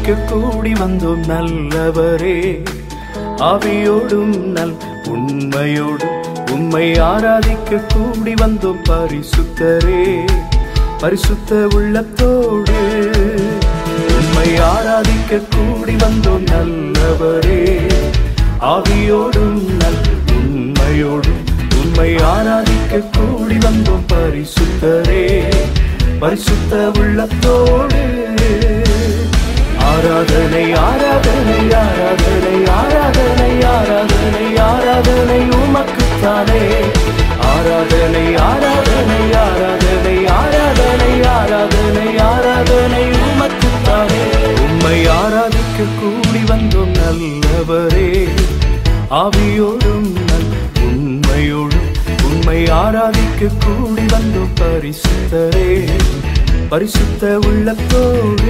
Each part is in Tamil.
ஆராதிக்க கூடி வந்தோம் நல்லவரே ஆவியோடும் நல் உண்மையோடும் உம்மை ஆராதிக்க கூடி வந்தோம் பரிசுத்தரே பரிசுத்த உள்ளத்தோடு உம்மை ஆராதிக்க கூடி வந்தோம் நல்லவரே ஆவியோடும் நல் உண்மையோடும் உம்மை ஆராதிக்க கூடி வந்தோம் பரிசுத்தரே பரிசுத்த உள்ளத்தோடு ஆராதனை ஆராதனை ஆராதனை ஆராதனை ஆராதனை ஆராதனை உமக்குத்தானே ஆராதனை ஆராதனை ஆராதனை ஆராதனை ஆராதனை ஆராதனை உமக்குத்தானே உம்மை ஆராதிக்க கூடி வந்தோம் நல்லவரே ஆவியோடும் நல் உண்மையோடும் உம்மை ஆராதிக்க கூடி வந்தோம் பரிசுத்தரே பரிசுத்த உள்ளத்தோடு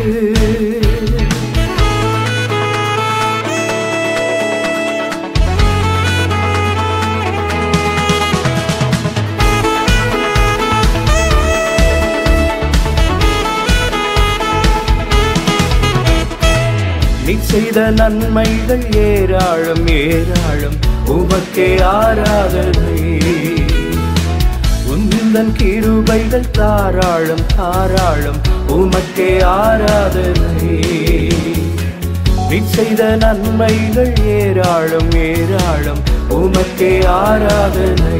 நீ செய்த நன்மைகள் ஏராளம் ஏராளம் உமக்கே ஆராதனை உந்தன் கிருபைகள் தாராளம் தாராளம் உமக்கே ஆராதனை நீ செய்த நன்மைகள் ஏராளம் ஏராளம் உமக்கே ஆராதனை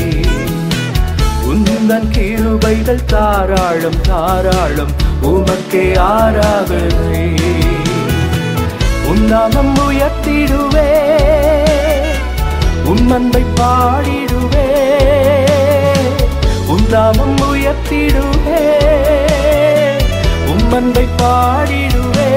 உந்தன் கிருபைகள் தாராளம் தாராளம் உமக்கே ஆராதனை உன்னாமம் உயர்த்திடுவே உம்மன்பை பாடிடுவே உன்னாமம் உயர்த்திடுவே உம்மன்பை பாடிடுவே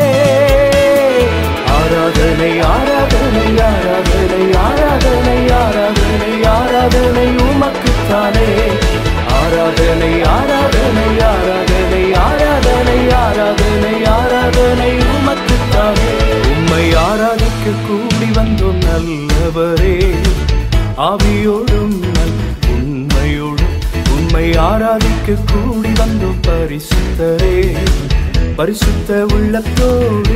ஆராதனை ஆராதனை ஆராதனை ஆராதனை ஆராதனை ஆராதனை உமக்குத்தானே ஆராதனை ஆராதனை ஆராதனை ஆராதனை ஆராதனை ஆராதனை உமக்குத்தானே உம்மை ஆராதிக்க கூடி வந்தோம் நல்லவரே ஆவியோடும் நல் உண்மையோடும் உம்மை ஆராதிக்க கூடி வந்தோம் பரிசுத்தரே பரிசுத்த உள்ளத்தோடு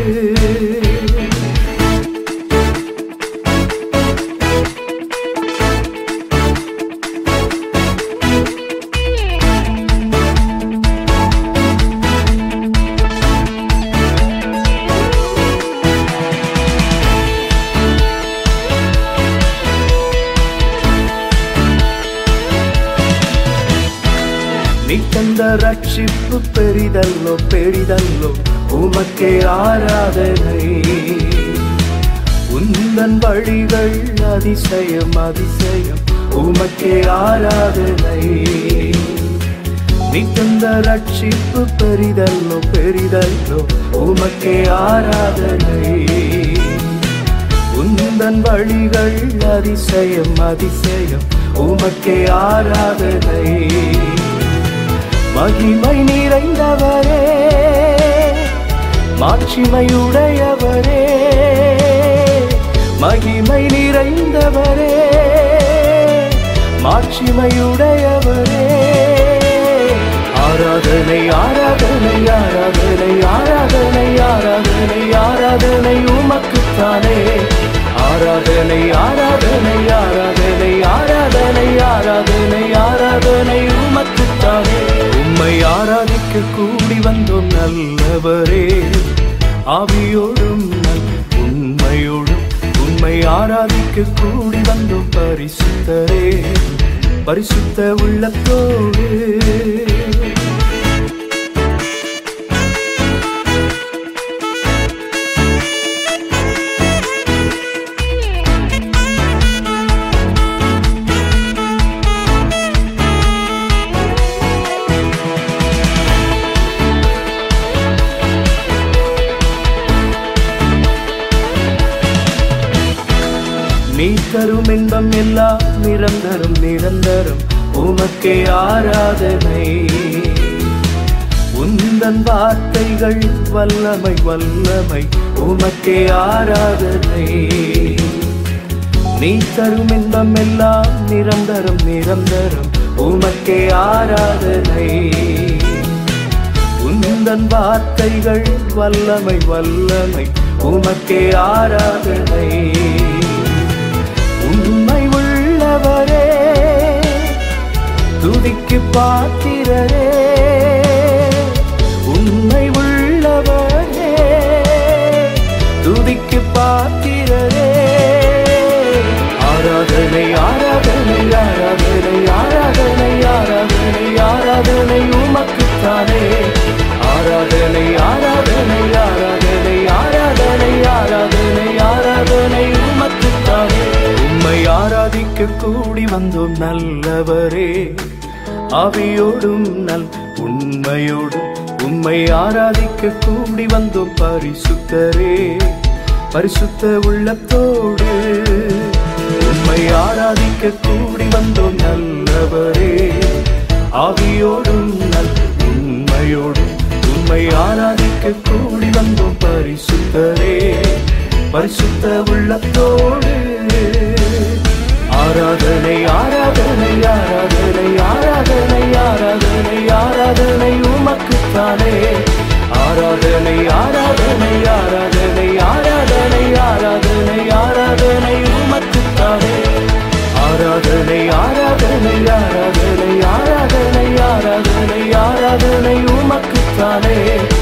நீ தந்த ரட்சிப்பு பெரிதல்லோ பெரிதல்லோ உமக்கே ஆராதனை உந்தன் வழிகள் அதிசயம் அதிசயம் உமக்கே ஆராதனை நீ தந்த ரட்சிப்பு பெரிதல்லோ பெரிதல்லோ உமக்கே ஆராதனை உந்தன் வழிகள் அதிசயம் அதிசயம் உமக்கே ஆராதனை மகிமை நிறைந்தவரே மாட்சிமையுடையவரே மகிமை நிறைந்தவரே மாட்சிமையுடையவரே ஆராதனை ஆராதனை ஆராதனை ஆராதனை ஆராதனை ஆராதனை உமக்குத்தானே ஆராதனை ஆராதனை ஆராதனை ஆராதனை ஆராதனை ஆராதனை உமக்குத்தானே உம்மை ஆராதிக்க கூடி வந்தோம் நல்லவரே ஆவியோடும் நல் உண்மையோடும் உம்மை ஆராதிக்க கூடி வந்தோம் பரிசுத்தரே பரிசுத்த உள்ளத்தோடு நீ தரும் இன்பம் எல்லாம் நிரந்தரம் நிரந்தரம் உமக்கே ஆராதனை உந்தன் வார்த்தைகள் வல்லமை வல்லமை உமக்கே ஆராதனை நீ தரும் இன்பம் எல்லாம் நிரந்தரம் நிரந்தரம் உமக்கே ஆராதனை உன் உந்தன் வார்த்தைகள் வல்லமை வல்லமை உமக்கே ஆராதனை உண்மை உள்ளவரே துதிக்கு பாத்திரரே உண்மை உள்ளவரே துதிக்கு பாத்திரரே ஆராதனை ஆராதனை ஆராதனை ஆராதனை ஆராதனை ஆராதனை உமக்குத்தானே ஆராதனை ஆராதனை ஆராதனை ஆராதனை ஆராதனை ஆராதனை உமக்குத்தானே உம்மை ஆராதிக்க கூடி வந்தோம் நல்லவரே ஆவியோடும் நல் உண்மையோடும் உம்மை ஆராதிக்க கூடி வந்தோம் பரிசுத்தரே பரிசுத்த உள்ளத்தோடு உம்மை ஆராதிக்க கூடி வந்தோம் நல்லவரே ஆவியோடும் நல் உண்மையோடும் உம்மை ஆராதிக்க கூடி வந்தோம் பரிசுத்தரே பரிசுத்த உள்ளத்தோடு ஆராதனை ஆராதனை ஆராதனை ஆராதனை ஆராதனை ஆராதனை உமக்குத்தானே ஆராதனை ஆராதனை ஆராதனை ஆராதனை ஆராதனை ஆராதனை உமக்குத்தானே ஆராதனை ஆராதனை ஆராதனை ஆராதனை ஆராதனை ஆராதனை உமக்குத்தானே